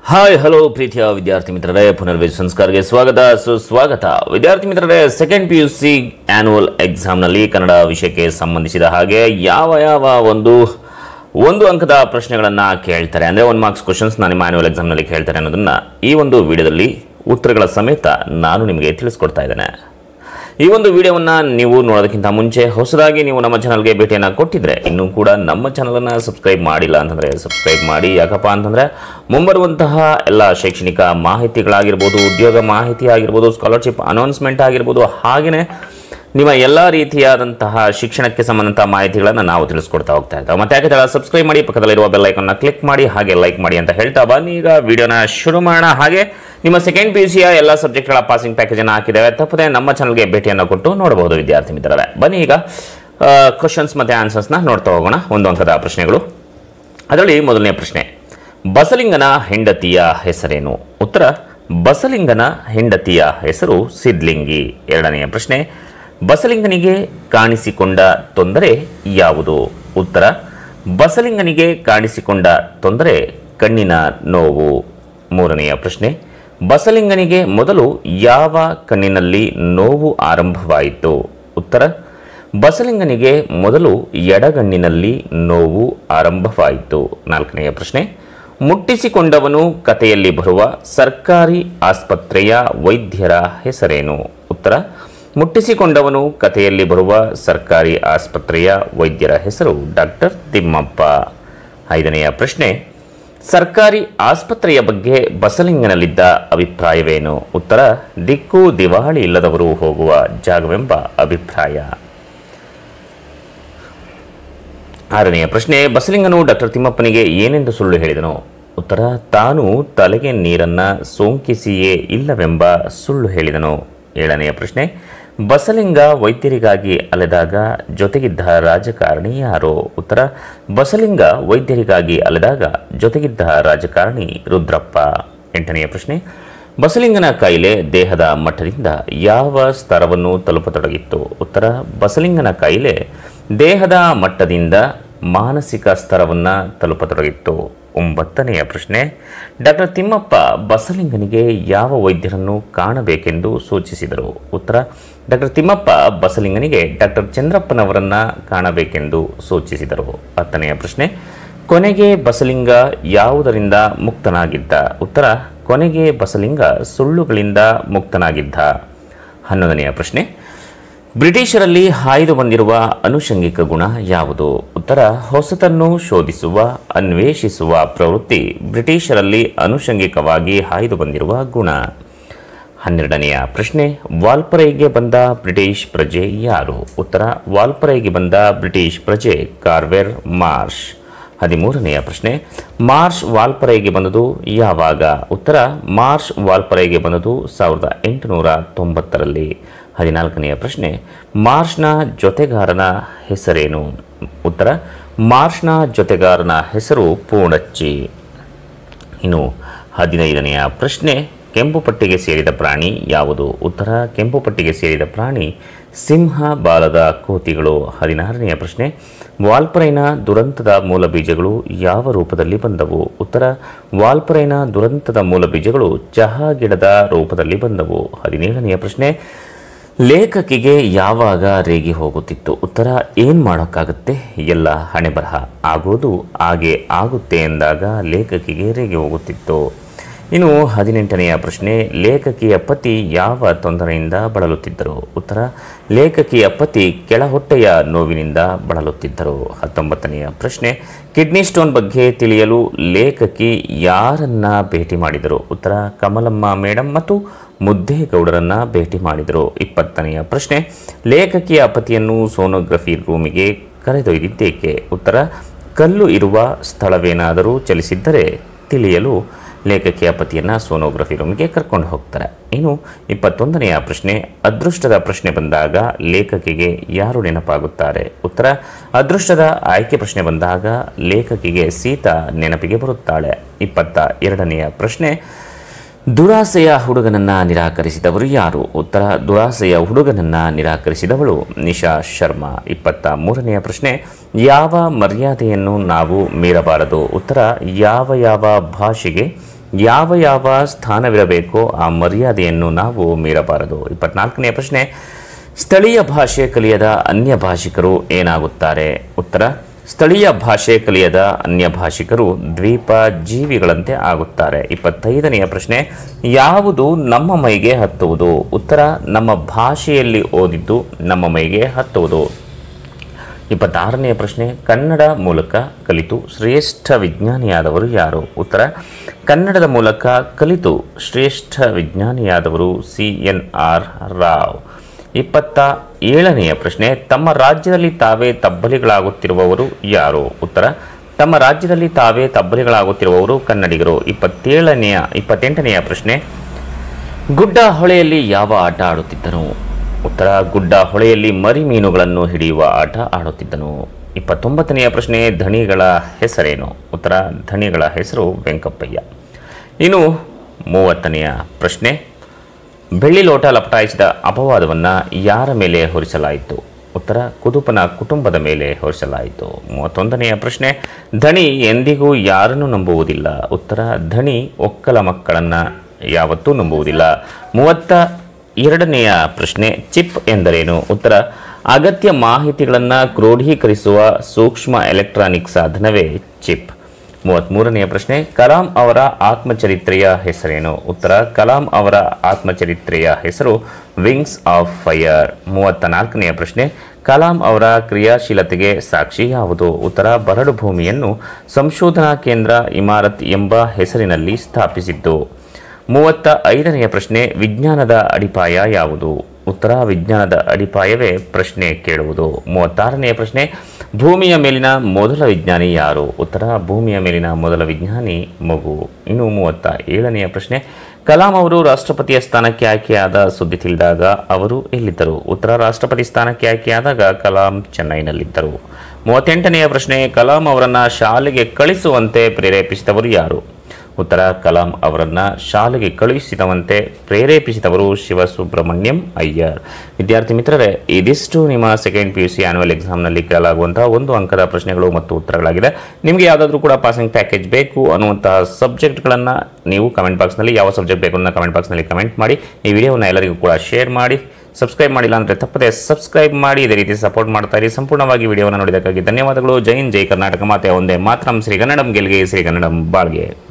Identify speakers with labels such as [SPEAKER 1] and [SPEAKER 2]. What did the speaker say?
[SPEAKER 1] hi hello ಪ್ರೀತಿಯ ವಿದ್ಯಾರ್ಥಿ ಮಿತ್ರರೇ ಪುನರ್ವೇಜ್ ಸಂಸ್ಕಾರಕ್ಕೆ ಸ್ವಾಗತ ಸುಸ್ವಾಗತ ವಿದ್ಯಾರ್ಥಿ ಮಿತ್ರರೇ second P U C annual ಎಕ್ಸಾಮ್ನಲ್ಲಿ ಕನ್ನಡ ವಿಷಯಕ್ಕೆ ಸಂಬಂಧಿಸಿದ ಹಾಗೆ ಯಾವ ಯಾವ ಒಂದು ಒಂದು ಅಂಕದ ಪ್ರಶ್ನೆಗಳನ್ನು ಕೇಳ್ತಾರೆ ಅಂದರೆ ಒನ್ ಮಾರ್ಕ್ಸ್ ಕ್ವಶನ್ಸ್ ನಾನು ನಿಮ್ಮ ಆ್ಯನ್ಯುವಲ್ ಎಕ್ಸಾಮ್ನಲ್ಲಿ ಕೇಳ್ತಾರೆ ಅನ್ನೋದನ್ನು ಈ ಒಂದು ವಿಡಿಯೋದಲ್ಲಿ ಉತ್ತರಗಳ ಸಮೇತ ನಾನು ನಿಮಗೆ ತಿಳಿಸ್ಕೊಡ್ತಾ ಇದ್ದೇನೆ ಈ ಒಂದು ವಿಡಿಯೋವನ್ನು ನೀವು ನೋಡೋದಕ್ಕಿಂತ ಮುಂಚೆ ಹೊಸದಾಗಿ ನೀವು ನಮ್ಮ ಚಾನಲ್ಗೆ ಭೇಟಿಯನ್ನು ಕೊಟ್ಟಿದ್ರೆ ಇನ್ನೂ ಕೂಡ ನಮ್ಮ ಚಾನಲನ್ನು ಸಬ್ಸ್ಕ್ರೈಬ್ ಮಾಡಿಲ್ಲ ಅಂತಂದರೆ ಸಬ್ಸ್ಕ್ರೈಬ್ ಮಾಡಿ ಯಾಕಪ್ಪ ಅಂತಂದರೆ ಮುಂಬರುವಂತಹ ಎಲ್ಲ ಶೈಕ್ಷಣಿಕ ಮಾಹಿತಿಗಳಾಗಿರ್ಬೋದು ಉದ್ಯೋಗ ಮಾಹಿತಿ ಆಗಿರ್ಬೋದು ಸ್ಕಾಲರ್ಶಿಪ್ ಅನೌನ್ಸ್ಮೆಂಟ್ ಆಗಿರ್ಬೋದು ಹಾಗೆಯೇ ನಿಮ್ಮ ಎಲ್ಲ ರೀತಿಯಾದಂತಹ ಶಿಕ್ಷಣಕ್ಕೆ ಸಂಬಂಧಂಥ ಮಾಹಿತಿಗಳನ್ನು ನಾವು ತಿಳಿಸ್ಕೊಡ್ತಾ ಹೋಗ್ತಾ ಇದ್ದೇವೆ ಮತ್ತೆ ಯಾಕೆ ಸಬ್ಸ್ಕ್ರೈಬ್ ಮಾಡಿ ಪಕ್ಕದಲ್ಲಿರುವ ಬೆಲ್ ಐಕನ್ನ ಕ್ಲಿಕ್ ಮಾಡಿ ಹಾಗೆ ಲೈಕ್ ಮಾಡಿ ಅಂತ ಹೇಳ್ತಾ ಬನ್ನಿ ಈಗ ವಿಡಿಯೋನ ಶುರು ಮಾಡೋಣ ಹಾಗೆ ನಿಮ್ಮ ಸೆಕೆಂಡ್ ಪಿ ಯು ಸಿಯ ಎಲ್ಲ ಸಬ್ಜೆಕ್ಟ್ಗಳ ಪಾಸಿಂಗ್ ಪ್ಯಾಕೇಜನ್ನು ಹಾಕಿದ್ದೇವೆ ತಪ್ಪದೆ ನಮ್ಮ ಚಾನಲ್ಗೆ ಭೇಟಿಯನ್ನು ಕೊಟ್ಟು ನೋಡಬಹುದು ವಿದ್ಯಾರ್ಥಿ ಮಿತ್ರರೇ ಬನ್ನಿ ಈಗ ಕ್ವಶನ್ಸ್ ಮತ್ತು ಆನ್ಸರ್ಸ್ನ ನೋಡ್ತಾ ಹೋಗೋಣ ಒಂದು ಅಂಕದ ಪ್ರಶ್ನೆಗಳು ಅದರಲ್ಲಿ ಮೊದಲನೇ ಪ್ರಶ್ನೆ ಬಸಲಿಂಗನ ಹೆಂಡತಿಯ ಹೆಸರೇನು ಉತ್ತರ ಬಸಲಿಂಗನ ಹೆಂಡತಿಯ ಹೆಸರು ಸಿದ್ಲಿಂಗಿ ಎರಡನೆಯ ಪ್ರಶ್ನೆ ಬಸಲಿಂಗನಿಗೆ ಕಾಣಿಸಿಕೊಂಡ ತೊಂದರೆ ಯಾವುದು ಉತ್ತರ ಬಸಲಿಂಗನಿಗೆ ಕಾಣಿಸಿಕೊಂಡ ತೊಂದರೆ ಕಣ್ಣಿನ ನೋವು ಮೂರನೆಯ ಪ್ರಶ್ನೆ ಬಸಲಿಂಗನಿಗೆ ಮೊದಲು ಯಾವ ಕಣ್ಣಿನಲ್ಲಿ ನೋವು ಆರಂಭವಾಯಿತು ಉತ್ತರ ಬಸಲಿಂಗನಿಗೆ ಮೊದಲು ಎಡಗಣ್ಣಿನಲ್ಲಿ ನೋವು ಆರಂಭವಾಯಿತು ನಾಲ್ಕನೆಯ ಪ್ರಶ್ನೆ ಮುಟ್ಟಿಸಿಕೊಂಡವನು ಕಥೆಯಲ್ಲಿ ಬರುವ ಸರ್ಕಾರಿ ಆಸ್ಪತ್ರೆಯ ವೈದ್ಯರ ಹೆಸರೇನು ಉತ್ತರ ಮುಟ್ಟಿಸಿಕೊಂಡವನು ಕಥೆಯಲ್ಲಿ ಬರುವ ಸರ್ಕಾರಿ ಆಸ್ಪತ್ರೆಯ ವೈದ್ಯರ ಹೆಸರು ಡಾಕ್ಟರ್ ತಿಮ್ಮಪ್ಪ ಐದನೆಯ ಪ್ರಶ್ನೆ ಸರ್ಕಾರಿ ಆಸ್ಪತ್ರೆಯ ಬಗ್ಗೆ ಬಸಲಿಂಗನಲ್ಲಿದ್ದ ಅಭಿಪ್ರಾಯವೇನು ಉತ್ತರ ದಿಕ್ಕು ದಿವಾಳಿ ಇಲ್ಲದವರು ಹೋಗುವ ಜಾಗವೆಂಬ ಅಭಿಪ್ರಾಯ ಆರನೆಯ ಪ್ರಶ್ನೆ ಬಸಲಿಂಗನು ಡಾಕ್ಟರ್ ತಿಮ್ಮಪ್ಪನಿಗೆ ಏನೆಂದು ಸುಳ್ಳು ಹೇಳಿದನು ಉತ್ತರ ತಾನು ತಲೆಗೆ ನೀರನ್ನ ಸೋಂಕಿಸಿಯೇ ಇಲ್ಲವೆಂಬ ಸುಳ್ಳು ಹೇಳಿದನು ಏಳನೆಯ ಪ್ರಶ್ನೆ ಬಸಲಿಂಗ ವೈದ್ಯರಿಗಾಗಿ ಅಲೆದಾಗ ಜೊತೆಗಿದ್ದ ರಾಜಕಾರಣಿ ಯಾರು ಉತ್ತರ ಬಸಲಿಂಗ ವೈದ್ಯರಿಗಾಗಿ ಅಲೆದಾಗ ಜೊತೆಗಿದ್ದ ರಾಜಕಾರಣಿ ರುದ್ರಪ್ಪ ಎಂಟನೆಯ ಪ್ರಶ್ನೆ ಬಸಲಿಂಗನ ಕಾಯಿಲೆ ದೇಹದ ಮಟ್ಟದಿಂದ ಯಾವ ಸ್ತರವನ್ನು ತಲುಪತೊಡಗಿತ್ತು ಉತ್ತರ ಬಸಲಿಂಗನ ಕಾಯಿಲೆ ದೇಹದ ಮಟ್ಟದಿಂದ ಮಾನಸಿಕ ಸ್ತರವನ್ನು ತಲುಪತೊಡಗಿತ್ತು ಒಂಬತ್ತನೆಯ ಪ್ರಶ್ನೆ ಡಾಕ್ಟರ್ ತಿಮ್ಮಪ್ಪ ಬಸಲಿಂಗನಿಗೆ ಯಾವ ವೈದ್ಯರನ್ನು ಕಾಣಬೇಕೆಂದು ಸೂಚಿಸಿದರು ಉತ್ತರ ಡಾಕ್ಟರ್ ತಿಮ್ಮಪ್ಪ ಬಸಲಿಂಗನಿಗೆ ಡಾಕ್ಟರ್ ಚಂದ್ರಪ್ಪನವರನ್ನ ಕಾಣಬೇಕೆಂದು ಸೂಚಿಸಿದರು ಹತ್ತನೆಯ ಪ್ರಶ್ನೆ ಕೊನೆಗೆ ಬಸಲಿಂಗ ಯಾವುದರಿಂದ ಮುಕ್ತನಾಗಿದ್ದ ಉತ್ತರ ಕೊನೆಗೆ ಬಸಲಿಂಗ ಸುಳ್ಳುಗಳಿಂದ ಮುಕ್ತನಾಗಿದ್ದ ಹನ್ನೊಂದನೆಯ ಪ್ರಶ್ನೆ ಬ್ರಿಟಿಷರಲ್ಲಿ ಹಾಯ್ದು ಬಂದಿರುವ ಅನುಷಂಗಿಕ ಗುಣ ಯಾವುದು ಉತ್ತರ ಹೊಸತನ್ನು ಶೋಧಿಸುವ ಅನ್ವೇಷಿಸುವ ಪ್ರವೃತ್ತಿ ಬ್ರಿಟಿಷರಲ್ಲಿ ಅನುಷಂಗಿಕವಾಗಿ ಹಾಯ್ದು ಬಂದಿರುವ ಗುಣ ಹನ್ನೆರಡನೆಯ ಪ್ರಶ್ನೆ ವಾಲ್ಪರೈಗೆ ಬಂದ ಬ್ರಿಟಿಷ್ ಪ್ರಜೆ ಯಾರು ಉತ್ತರ ವಾಲ್ಪರೈಗೆ ಬಂದ ಬ್ರಿಟಿಷ್ ಪ್ರಜೆ ಕಾರ್ವೆರ್ ಮಾರ್ಷ್ ಹದಿಮೂರನೆಯ ಪ್ರಶ್ನೆ ಮಾರ್ಷ್ ವಾಲ್ಪರೈಗೆ ಬಂದದು ಯಾವಾಗ ಉತ್ತರ ಮಾರ್ಷ್ ವಾಲ್ಪರೈಗೆ ಬಂದದು ಸಾವಿರದ ಎಂಟುನೂರ ತೊಂಬತ್ತರಲ್ಲಿ ಹದಿನಾಲ್ಕನೆಯ ಪ್ರಶ್ನೆ ಮಾರ್ಷ್ನ ಜೊತೆಗಾರನ ಹೆಸರೇನು ಉತ್ತರ ಮಾರ್ಷ್ನ ಜೊತೆಗಾರನ ಹೆಸರು ಪೂರ್ಣಚ್ಚಿ ಇನ್ನು ಹದಿನೈದನೆಯ ಪ್ರಶ್ನೆ ಕೆಂಪು ಪಟ್ಟಿಗೆ ಸೇರಿದ ಪ್ರಾಣಿ ಯಾವುದು ಉತ್ತರ ಕೆಂಪು ಪಟ್ಟಿಗೆ ಸೇರಿದ ಪ್ರಾಣಿ ಸಿಂಹ ಬಾಲದ ಕೋತಿಗಳು ಹದಿನಾರನೆಯ ಪ್ರಶ್ನೆ ವಾಲ್ಪರೈನ ದುರಂತದ ಮೂಲ ಬೀಜಗಳು ಯಾವ ರೂಪದಲ್ಲಿ ಬಂದವು ಉತ್ತರ ವಾಲ್ಪರೈನ ದುರಂತದ ಮೂಲ ಬೀಜಗಳು ಚಹಾ ಗಿಡದ ರೂಪದಲ್ಲಿ ಬಂದವು ಹದಿನೇಳನೆಯ ಪ್ರಶ್ನೆ ಲೇಖಕಿಗೆ ಯಾವಾಗ ರೇಗಿ ಹೋಗುತ್ತಿತ್ತು ಉತ್ತರ ಏನು ಮಾಡೋಕ್ಕಾಗುತ್ತೆ ಎಲ್ಲ ಹಣೆ ಬರಹ ಆಗೋದು ಹಾಗೆ ಆಗುತ್ತೆ ಎಂದಾಗ ಲೇಖಕಿಗೆ ರೇಗಿ ಹೋಗುತ್ತಿತ್ತು ಇನ್ನು ಹದಿನೆಂಟನೆಯ ಪ್ರಶ್ನೆ ಲೇಖಕಿಯ ಪತಿ ಯಾವ ತೊಂದರೆಯಿಂದ ಬಳಲುತ್ತಿದ್ದರು ಉತ್ತರ ಲೇಖಕಿಯ ಪತಿ ಕೆಳಹೊಟ್ಟೆಯ ನೋವಿನಿಂದ ಬಳಲುತ್ತಿದ್ದರು ಹತ್ತೊಂಬತ್ತನೆಯ ಪ್ರಶ್ನೆ ಕಿಡ್ನಿ ಸ್ಟೋನ್ ಬಗ್ಗೆ ತಿಳಿಯಲು ಲೇಖಕಿ ಯಾರನ್ನ ಭೇಟಿ ಮಾಡಿದರು ಉತ್ತರ ಕಮಲಮ್ಮ ಮೇಡಮ್ ಮತ್ತು ಮುದ್ದೇಗೌಡರನ್ನ ಭೇಟಿ ಮಾಡಿದರು ಇಪ್ಪತ್ತನೆಯ ಪ್ರಶ್ನೆ ಲೇಖಕಿಯ ಪತಿಯನ್ನು ಸೋನೋಗ್ರಫಿ ರೂಮಿಗೆ ಕರೆದೊಯ್ದಿದ್ದೇಕೆ ಉತ್ತರ ಕಲ್ಲು ಇರುವ ಸ್ಥಳವೇನಾದರೂ ಚಲಿಸಿದ್ದರೆ ತಿಳಿಯಲು ಲೇಖಕಿಯ ಪತಿಯನ್ನು ಸೋನೋಗ್ರಫಿ ರೂಮ್ಗೆ ಕರ್ಕೊಂಡು ಹೋಗ್ತಾರೆ ಇನ್ನು ಇಪ್ಪತ್ತೊಂದನೆಯ ಪ್ರಶ್ನೆ ಅದೃಷ್ಟದ ಪ್ರಶ್ನೆ ಬಂದಾಗ ಲೇಖಕಿಗೆ ಯಾರು ನೆನಪಾಗುತ್ತಾರೆ ಉತ್ತರ ಅದೃಷ್ಟದ ಆಯ್ಕೆ ಪ್ರಶ್ನೆ ಬಂದಾಗ ಲೇಖಕಿಗೆ ಸೀತಾ ನೆನಪಿಗೆ ಬರುತ್ತಾಳೆ ಇಪ್ಪತ್ತ ಎರಡನೆಯ ಪ್ರಶ್ನೆ ದುರಾಸೆಯ ಹುಡುಗನನ್ನ ನಿರಾಕರಿಸಿದವರು ಯಾರು ಉತ್ತರ ದುರಾಸೆಯ ಹುಡುಗನನ್ನ ನಿರಾಕರಿಸಿದವಳು ನಿಶಾ ಶರ್ಮಾ ಇಪ್ಪತ್ತ ಮೂರನೆಯ ಪ್ರಶ್ನೆ ಯಾವ ಮರ್ಯಾದೆಯನ್ನು ನಾವು ಮೀರಬಾರದು ಉತ್ತರ ಯಾವ ಯಾವ ಭಾಷೆಗೆ ಯಾವ ಯಾವ ಸ್ಥಾನವಿರಬೇಕೋ ಆ ಮರ್ಯಾದೆಯನ್ನು ನಾವು ಮೀರಬಾರದು ಇಪ್ಪತ್ನಾಲ್ಕನೆಯ ಪ್ರಶ್ನೆ ಸ್ಥಳೀಯ ಭಾಷೆ ಕಲಿಯದ ಅನ್ಯ ಭಾಷಿಕರು ಏನಾಗುತ್ತಾರೆ ಉತ್ತರ ಸ್ಥಳೀಯ ಭಾಷೆ ಕಲಿಯದ ಅನ್ಯ ಭಾಷಿಕರು ದ್ವೀಪ ಜೀವಿಗಳಂತೆ ಆಗುತ್ತಾರೆ ಇಪ್ಪತ್ತೈದನೆಯ ಪ್ರಶ್ನೆ ಯಾವುದು ನಮ್ಮ ಮೈಗೆ ಹತ್ತುವುದು ಉತ್ತರ ನಮ್ಮ ಭಾಷೆಯಲ್ಲಿ ಓದಿದ್ದು ನಮ್ಮ ಮೈಗೆ ಹತ್ತುವುದು ಇಪ್ಪತ್ತಾರನೆಯ ಪ್ರಶ್ನೆ ಕನ್ನಡ ಮೂಲಕ ಕಲಿತು ಶ್ರೇಷ್ಠ ವಿಜ್ಞಾನಿಯಾದವರು ಯಾರು ಉತ್ತರ ಕನ್ನಡದ ಮೂಲಕ ಕಲಿತು ಶ್ರೇಷ್ಠ ವಿಜ್ಞಾನಿಯಾದವರು ಸಿ ಎನ್ ಆರ್ ರಾವ್ ಇಪ್ಪತ್ತ ಏಳನೆಯ ಪ್ರಶ್ನೆ ತಮ್ಮ ರಾಜ್ಯದಲ್ಲಿ ತಾವೇ ತಬ್ಬಲಿಗಳಾಗುತ್ತಿರುವವರು ಯಾರು ಉತ್ತರ ತಮ್ಮ ರಾಜ್ಯದಲ್ಲಿ ತಾವೇ ತಬ್ಬಲಿಗಳಾಗುತ್ತಿರುವವರು ಕನ್ನಡಿಗರು ಇಪ್ಪತ್ತೇಳನೆಯ ಇಪ್ಪತ್ತೆಂಟನೆಯ ಪ್ರಶ್ನೆ ಗುಡ್ಡ ಹೊಳೆಯಲ್ಲಿ ಯಾವ ಆಟ ಆಡುತ್ತಿದ್ದನು ಉತ್ತರ ಗುಡ್ಡ ಹೊಳೆಯಲ್ಲಿ ಮರಿ ಮೀನುಗಳನ್ನು ಹಿಡಿಯುವ ಆಟ ಆಡುತ್ತಿದ್ದನು ಇಪ್ಪತ್ತೊಂಬತ್ತನೆಯ ಪ್ರಶ್ನೆ ಧಣಿಗಳ ಹೆಸರೇನು ಉತ್ತರ ಧಣಿಗಳ ಹೆಸರು ವೆಂಕಪ್ಪಯ್ಯ ಇನ್ನು ಮೂವತ್ತನೆಯ ಪ್ರಶ್ನೆ ಬೆಳ್ಳಿ ಲೋಟ ಲಪಟಾಯಿಸಿದ ಅಪವಾದವನ್ನು ಯಾರ ಮೇಲೆ ಹೊರಿಸಲಾಯಿತು ಉತ್ತರ ಕುದುಪನ ಕುಟುಂಬದ ಮೇಲೆ ಹೊರಿಸಲಾಯಿತು ಮೂವತ್ತೊಂದನೆಯ ಪ್ರಶ್ನೆ ಧಣಿ ಎಂದಿಗೂ ಯಾರನ್ನು ನಂಬುವುದಿಲ್ಲ ಉತ್ತರ ಧಣಿ ಒಕ್ಕಲ ಮಕ್ಕಳನ್ನು ಯಾವತ್ತೂ ನಂಬುವುದಿಲ್ಲ ಮೂವತ್ತ ಎರಡನೆಯ ಪ್ರಶ್ನೆ ಚಿಪ್ ಎಂದರೇನು ಉತ್ತರ ಅಗತ್ಯ ಮಾಹಿತಿಗಳನ್ನು ಕ್ರೋಢೀಕರಿಸುವ ಸೂಕ್ಷ್ಮ ಎಲೆಕ್ಟ್ರಾನಿಕ್ ಸಾಧನವೇ ಚಿಪ್ ಮೂವತ್ತ್ಮೂರನೆಯ ಪ್ರಶ್ನೆ ಕಲಾಂ ಅವರ ಆತ್ಮಚರಿತ್ರೆಯ ಹೆಸರೇನು ಉತ್ತರ ಕಲಾಂ ಅವರ ಆತ್ಮಚರಿತ್ರೆಯ ಹೆಸರು ವಿಂಗ್ಸ್ ಆಫ್ ಫೈರ್ ಮೂವತ್ತ ನಾಲ್ಕನೆಯ ಪ್ರಶ್ನೆ ಕಲಾಂ ಅವರ ಕ್ರಿಯಾಶೀಲತೆಗೆ ಸಾಕ್ಷಿ ಯಾವುದು ಉತ್ತರ ಬರಡು ಭೂಮಿಯನ್ನು ಸಂಶೋಧನಾ ಕೇಂದ್ರ ಇಮಾರತ್ ಎಂಬ ಹೆಸರಿನಲ್ಲಿ ಸ್ಥಾಪಿಸಿದ್ದು ಮೂವತ್ತ ಐದನೆಯ ಪ್ರಶ್ನೆ ವಿಜ್ಞಾನದ ಅಡಿಪಾಯ ಯಾವುದು ಉತ್ತರ ವಿಜ್ಞಾನದ ಅಡಿಪಾಯವೇ ಪ್ರಶ್ನೆ ಕೇಳುವುದು ಮೂವತ್ತಾರನೆಯ ಪ್ರಶ್ನೆ ಭೂಮಿಯ ಮೇಲಿನ ಮೊದಲ ವಿಜ್ಞಾನಿ ಯಾರು ಉತ್ತರ ಭೂಮಿಯ ಮೇಲಿನ ಮೊದಲ ವಿಜ್ಞಾನಿ ಮಗು ಇನ್ನು ಮೂವತ್ತ ಏಳನೆಯ ಪ್ರಶ್ನೆ ಕಲಾಂ ಅವರು ರಾಷ್ಟ್ರಪತಿಯ ಸ್ಥಾನಕ್ಕೆ ಆಯ್ಕೆಯಾದ ಸುದ್ದಿ ತಿಳಿದಾಗ ಅವರು ಎಲ್ಲಿದ್ದರು ಉತ್ತರ ರಾಷ್ಟ್ರಪತಿ ಸ್ಥಾನಕ್ಕೆ ಆಯ್ಕೆಯಾದಾಗ ಕಲಾಂ ಚೆನ್ನೈನಲ್ಲಿದ್ದರು ಮೂವತ್ತೆಂಟನೆಯ ಪ್ರಶ್ನೆ ಕಲಾಂ ಅವರನ್ನು ಶಾಲೆಗೆ ಕಳಿಸುವಂತೆ ಪ್ರೇರೇಪಿಸಿದವರು ಯಾರು ಉತ್ತರ ಕಲಾಂ ಅವರನ್ನು ಶಾಲೆಗೆ ಕಳುಹಿಸಿದವಂತೆ ಪ್ರೇರೇಪಿಸಿದವರು ಶಿವಸುಬ್ರಹ್ಮಣ್ಯಂ ಅಯ್ಯರ್ ವಿದ್ಯಾರ್ಥಿ ಮಿತ್ರರೇ ಇದಿಷ್ಟು ನಿಮ್ಮ second P U C annual ಎಕ್ಸಾಮ್ನಲ್ಲಿ ಕೇಳಲಾಗುವಂತಹ ಒಂದು ಅಂಕದ ಪ್ರಶ್ನೆಗಳು ಮತ್ತು ಉತ್ತರಗಳಾಗಿದೆ ನಿಮಗೆ ಯಾವುದಾದ್ರೂ ಕೂಡ ಪಾಸಿಂಗ್ ಪ್ಯಾಕೇಜ್ ಬೇಕು ಅನ್ನುವಂತಹ ಸಬ್ಜೆಕ್ಟ್ಗಳನ್ನು ನೀವು ಕಮೆಂಟ್ ಬಾಕ್ಸ್ನಲ್ಲಿ ಯಾವ ಸಬ್ಜೆಕ್ಟ್ ಬೇಕು ಅನ್ನೋ ಕಮೆಂಟ್ ಬಾಕ್ಸ್ನಲ್ಲಿ ಕಮೆಂಟ್ ಮಾಡಿ ಈ ವಿಡಿಯೋವನ್ನು ಎಲ್ಲರಿಗೂ ಕೂಡ ಶೇರ್ ಮಾಡಿ ಸಬ್ಸ್ಕ್ರೈಬ್ ಮಾಡಿಲ್ಲ ಅಂದರೆ ತಪ್ಪದೆ ಸಬ್ಸ್ಕ್ರೈಬ್ ಮಾಡಿ ಇದೇ ರೀತಿ ಸಪೋರ್ಟ್ ಮಾಡ್ತಾ ಇರಿ ಸಂಪೂರ್ಣವಾಗಿ ವಿಡಿಯೋವನ್ನು ನೋಡಿದ್ದಕ್ಕಾಗಿ ಧನ್ಯವಾದಗಳು ಜೈ ಹಿಂದ್ ಜೈ ಕರ್ನಾಟಕ ಮಾತೆ ಒಂದೇ ಮಾತ್ರಂ ಶ್ರೀ ಕನ್ನಡಂ ಗೆಲ್ಗೆ ಶ್ರೀ ಕನ್ನಡಂ ಬಾಳ್ಗೆ